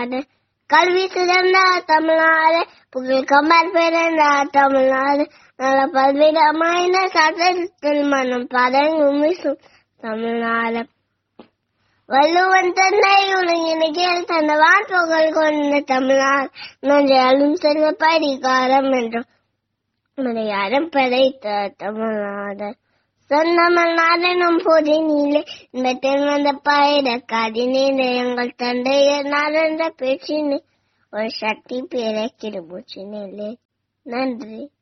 தமிழ்நாடு கல்வி சிறந்த தமிழ்நாடு புகழ் கமர் பிறந்த தமிழ்நாடு நல்ல பல்விதமான சட்டத்தில் மனம் பதங்கும் வீசும் தமிழ்நாடு வள்ளுவன் தன்னை உலகினில் தந்த வான்புகழ் கொண்ட தமிழ்நாடு நன்றாலும் செல்வ படிகாரம் என்றும் மலையாளம் படைத்த தமிழ்நாடு சொந்தமிழ்நாடனும் பொதி நீலே இன்பத்தில் வந்த பயிர கதினீல எங்கள் தந்தையர் நடந்த பேச்சினு ஒரு சக்தி பேர கிருபூச்சி நிலே நன்றி